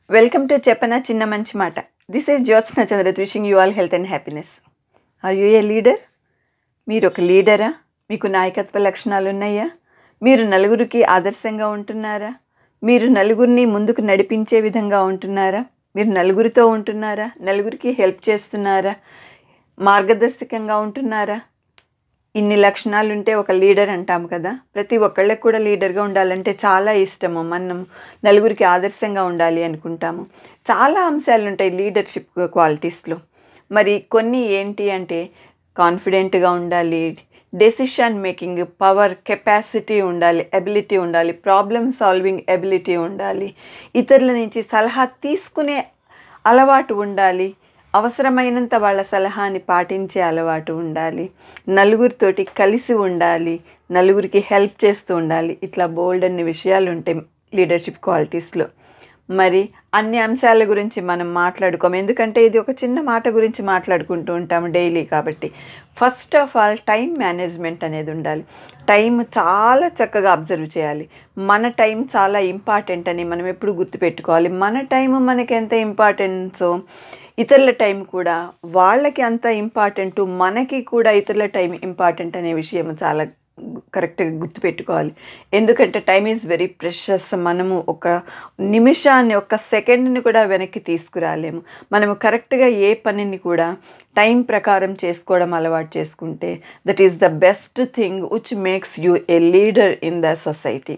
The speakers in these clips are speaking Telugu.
వెల్కమ్ టు చెప్పన చిన్న మంచి మాట this is Jyotsna Chandra wishing you all health and happiness are you a leader మీరు ఒక లీడరా మీకు నాయకత్వ లక్షణాలు ఉన్నాయా మీరు నలుగురికి ఆదర్శంగా ఉంటున్నారా మీరు నలుగురిని ముందుకు నడిపించే విధంగా ఉంటున్నారా మీరు నలుగురితో ఉంటున్నారా నలుగురికి హెల్ప్ చేస్తున్నారా మార్గదర్శకంగా ఉంటున్నారా ఇన్ని లక్షణాలు ఉంటే ఒక లీడర్ అంటాము కదా ప్రతి ఒక్కళ్ళకి కూడా లీడర్గా ఉండాలంటే చాలా ఇష్టము మనం నలుగురికి ఆదర్శంగా ఉండాలి అనుకుంటాము చాలా అంశాలు ఉంటాయి లీడర్షిప్ క్వాలిటీస్లో మరి కొన్ని ఏంటి అంటే కాన్ఫిడెంట్గా ఉండాలి డెసిషన్ మేకింగ్ పవర్ కెపాసిటీ ఉండాలి ఎబిలిటీ ఉండాలి ప్రాబ్లమ్ సాల్వింగ్ ఎబిలిటీ ఉండాలి ఇతరుల నుంచి సలహా తీసుకునే అలవాటు ఉండాలి అవసరమైనంత వాళ్ళ సలహాని పాటించే అలవాటు ఉండాలి నలుగురితోటి కలిసి ఉండాలి నలుగురికి హెల్ప్ చేస్తూ ఉండాలి ఇట్లా బోల్డ్ అన్ని విషయాలు ఉంటాయి లీడర్షిప్ క్వాలిటీస్లో మరి అన్ని అంశాల గురించి మనం మాట్లాడుకోము ఎందుకంటే ఇది ఒక చిన్న మాట గురించి మాట్లాడుకుంటూ ఉంటాము డైలీ కాబట్టి first of all time management అనేది ఉండాలి టైం చాలా చక్కగా అబ్జర్వ్ చేయాలి మన టైం చాలా ఇంపార్టెంట్ అని మనం ఎప్పుడు గుర్తుపెట్టుకోవాలి మన టైం మనకి ఎంత ఇంపార్టెన్సో ఇతరుల టైం కూడా వాళ్ళకి అంత ఇంపార్టెంట్ మనకి కూడా ఇతరుల టైం ఇంపార్టెంట్ అనే విషయం చాలా కరెక్ట్గా గుర్తుపెట్టుకోవాలి ఎందుకంటే టైం ఈజ్ వెరీ ప్రెషస్ మనము ఒక నిమిషాన్ని ఒక సెకండ్ని కూడా వెనక్కి తీసుకురాలేము మనము కరెక్ట్గా ఏ పనిని కూడా టైం ప్రకారం చేసుకోవడం అలవాటు చేసుకుంటే that is the best thing which makes you a leader in the society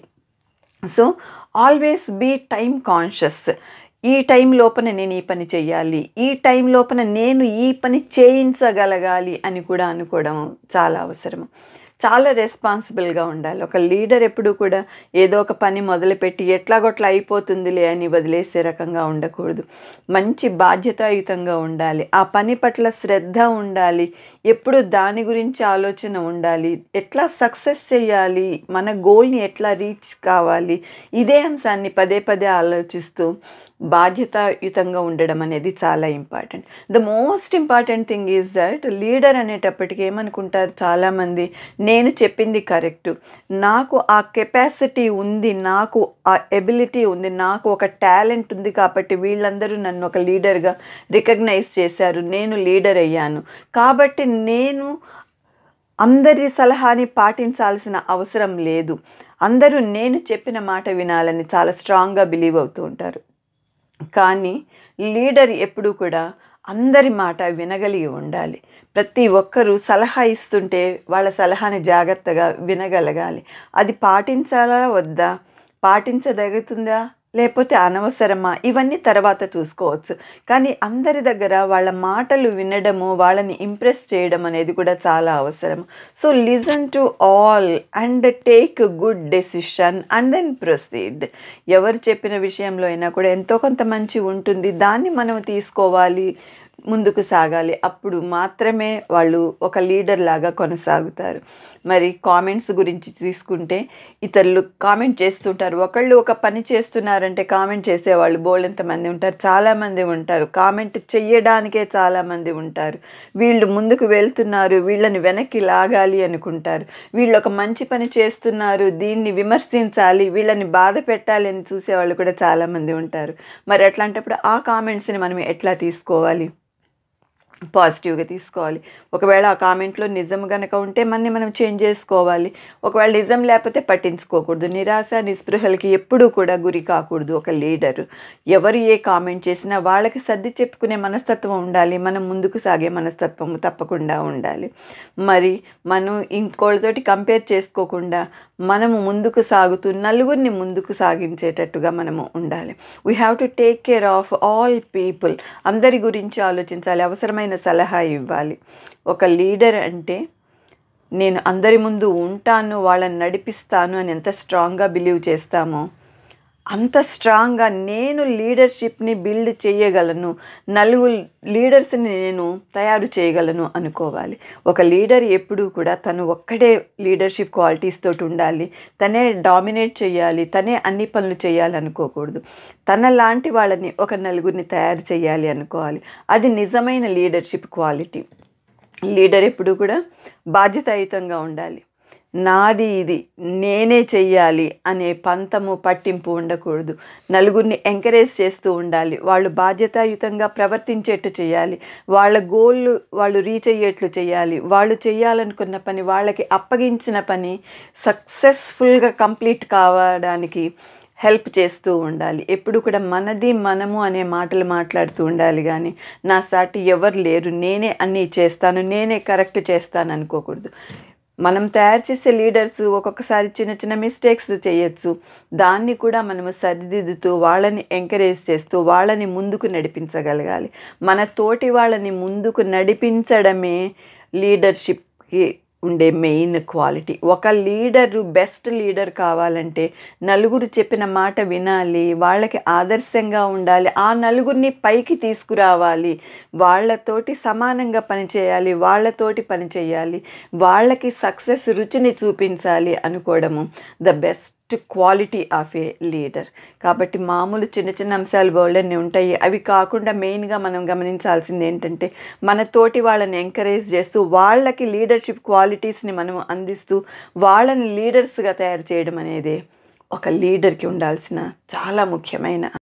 so always be time conscious ఈ టైం లోపల నేను ఈ పని చేయాలి ఈ టైం లోపల నేను ఈ పని చేయించగలగాలి అని కూడా అనుకోవడం చాలా అవసరం చాలా రెస్పాన్సిబుల్గా ఉండాలి ఒక లీడర్ ఎప్పుడు కూడా ఏదో ఒక పని మొదలుపెట్టి ఎట్లాగొట్లా అయిపోతుందిలే అని వదిలేసే రకంగా ఉండకూడదు మంచి బాధ్యతాయుతంగా ఉండాలి ఆ పని పట్ల శ్రద్ధ ఉండాలి ఎప్పుడు దాని గురించి ఆలోచన ఉండాలి ఎట్లా సక్సెస్ చేయాలి మన గోల్ని ఎట్లా రీచ్ కావాలి ఇదే అంశాన్ని పదే పదే ఆలోచిస్తూ బాధ్యతాయుతంగా ఉండడం అనేది చాలా important the most important thing is that leader అనేటప్పటికి ఏమనుకుంటారు చాలామంది నేను చెప్పింది కరెక్ట్ నాకు ఆ కెపాసిటీ ఉంది నాకు ఆ ఎబిలిటీ ఉంది నాకు ఒక టాలెంట్ ఉంది కాబట్టి వీళ్ళందరూ నన్ను ఒక లీడర్గా రికగ్నైజ్ చేశారు నేను లీడర్ అయ్యాను కాబట్టి నేను అందరి సలహాని పాటించాల్సిన అవసరం లేదు అందరూ నేను చెప్పిన మాట వినాలని చాలా స్ట్రాంగ్గా బిలీవ్ అవుతూ ఉంటారు కానీ లీడర్ ఎప్పుడు కూడా అందరి మాట వినగలిగి ఉండాలి ప్రతి ఒక్కరూ సలహా ఇస్తుంటే వాళ్ళ సలహాని జాగ్రత్తగా వినగలగాలి అది పాటించాలా వద్దా పాటించదగుతుందా లేకపోతే అనవసరమా ఇవన్నీ తర్వాత చూసుకోవచ్చు కానీ అందరి దగ్గర వాళ్ళ మాటలు వినడము వాళ్ళని ఇంప్రెస్ చేయడం అనేది కూడా చాలా అవసరం so listen to all and take good decision and then proceed ఎవరు చెప్పిన విషయంలో అయినా కూడా ఎంతో కొంత మంచి ఉంటుంది దాన్ని మనం తీసుకోవాలి ముందుకు సాగాలి అప్పుడు మాత్రమే వాళ్ళు ఒక లీడర్ లాగా కొనసాగుతారు మరి కామెంట్స్ గురించి తీసుకుంటే ఇతరులు కామెంట్ చేస్తుంటారు ఒకళ్ళు ఒక పని చేస్తున్నారంటే కామెంట్ చేసేవాళ్ళు బోల్డంత మంది ఉంటారు చాలామంది ఉంటారు కామెంట్ చెయ్యడానికే చాలామంది ఉంటారు వీళ్ళు ముందుకు వెళ్తున్నారు వీళ్ళని వెనక్కి లాగాలి అనుకుంటారు వీళ్ళు ఒక మంచి పని చేస్తున్నారు దీన్ని విమర్శించాలి వీళ్ళని బాధ పెట్టాలి అని చూసేవాళ్ళు కూడా చాలామంది ఉంటారు మరి అట్లాంటప్పుడు ఆ కామెంట్స్ని మనం ఎట్లా తీసుకోవాలి పాజిటివ్గా తీసుకోవాలి ఒకవేళ ఆ కామెంట్లో నిజం కనుక ఉంటే మనని మనం చేంజ్ చేసుకోవాలి ఒకవేళ నిజం లేకపోతే పట్టించుకోకూడదు నిరాశ నిస్పృహలకి ఎప్పుడూ కూడా గురి కాకూడదు ఒక లీడరు ఎవరు ఏ కామెంట్ చేసినా వాళ్ళకి సర్ది చెప్పుకునే మనస్తత్వం ఉండాలి మనం ముందుకు సాగే మనస్తత్వం తప్పకుండా ఉండాలి మరి మనం ఇంకోళ్ళతోటి కంపేర్ చేసుకోకుండా మనము ముందుకు సాగుతూ నలుగురిని ముందుకు సాగించేటట్టుగా మనము ఉండాలి we have to take care of all people అందరి గురించి ఆలోచించాలి అవసరమైన సలహా ఇవ్వాలి ఒక లీడర్ అంటే నేను అందరి ముందు ఉంటాను వాళ్ళని నడిపిస్తాను అని ఎంత స్ట్రాంగ్గా బిలీవ్ చేస్తామో అంత స్ట్రాంగ్గా నేను లీడర్షిప్ని బిల్డ్ చేయగలను నలుగురు లీడర్స్ని నేను తయారు చేయగలను అనుకోవాలి ఒక లీడర్ ఎప్పుడూ కూడా తను ఒక్కడే లీడర్షిప్ క్వాలిటీస్ తోటి ఉండాలి తనే డామినేట్ చేయాలి తనే అన్ని పనులు చేయాలి అనుకోకూడదు తన లాంటి వాళ్ళని ఒక నలుగురిని తయారు చేయాలి అనుకోవాలి అది నిజమైన లీడర్షిప్ క్వాలిటీ లీడర్ ఎప్పుడు కూడా బాధ్యతాయుతంగా ఉండాలి నాది ఇది నేనే చెయ్యాలి అనే పంతము పట్టింపు ఉండకూడదు నలుగురిని ఎంకరేజ్ చేస్తూ ఉండాలి వాళ్ళు బాధ్యతాయుతంగా ప్రవర్తించేట్టు చేయాలి వాళ్ళ గోళ్ళు వాళ్ళు రీచ్ అయ్యేట్లు చేయాలి వాళ్ళు చేయాలనుకున్న పని వాళ్ళకి అప్పగించిన పని సక్సెస్ఫుల్గా కంప్లీట్ కావడానికి హెల్ప్ చేస్తూ ఉండాలి ఎప్పుడు కూడా మనది మనము అనే మాటలు మాట్లాడుతూ ఉండాలి కానీ నా సాటి ఎవరు లేరు నేనే అన్నీ చేస్తాను నేనే కరెక్ట్ చేస్తాను అనుకోకూడదు మనం తయారు చేసే లీడర్స్ ఒక్కొక్కసారి చిన్న చిన్న మిస్టేక్స్ చేయొచ్చు దాన్ని కూడా మనము సరిదిద్దుతూ వాళ్ళని ఎంకరేజ్ చేస్తూ వాళ్ళని ముందుకు నడిపించగలగాలి మన తోటి వాళ్ళని ముందుకు నడిపించడమే లీడర్షిప్కి ఉండే మెయిన్ క్వాలిటీ ఒక లీడరు బెస్ట్ లీడర్ కావాలంటే నలుగురు చెప్పిన మాట వినాలి వాళ్ళకి ఆదర్శంగా ఉండాలి ఆ నలుగురిని పైకి తీసుకురావాలి వాళ్ళతోటి సమానంగా పనిచేయాలి వాళ్ళతోటి పని చేయాలి వాళ్ళకి సక్సెస్ రుచిని చూపించాలి అనుకోవడము the best quality of a leader కాబట్టి మామూలు చిన్న చిన్న అంశాలు బోల్డన్ని ఉంటాయి అవి కాకుండా మెయిన్గా మనం గమనించాల్సింది ఏంటంటే మన తోటి వాళ్ళని ఎంకరేజ్ చేస్తూ వాళ్ళకి లీడర్షిప్ క్వాలిటీస్ని మనం అందిస్తూ వాళ్ళని లీడర్స్గా తయారు చేయడం అనేది ఒక లీడర్కి ఉండాల్సిన చాలా ముఖ్యమైన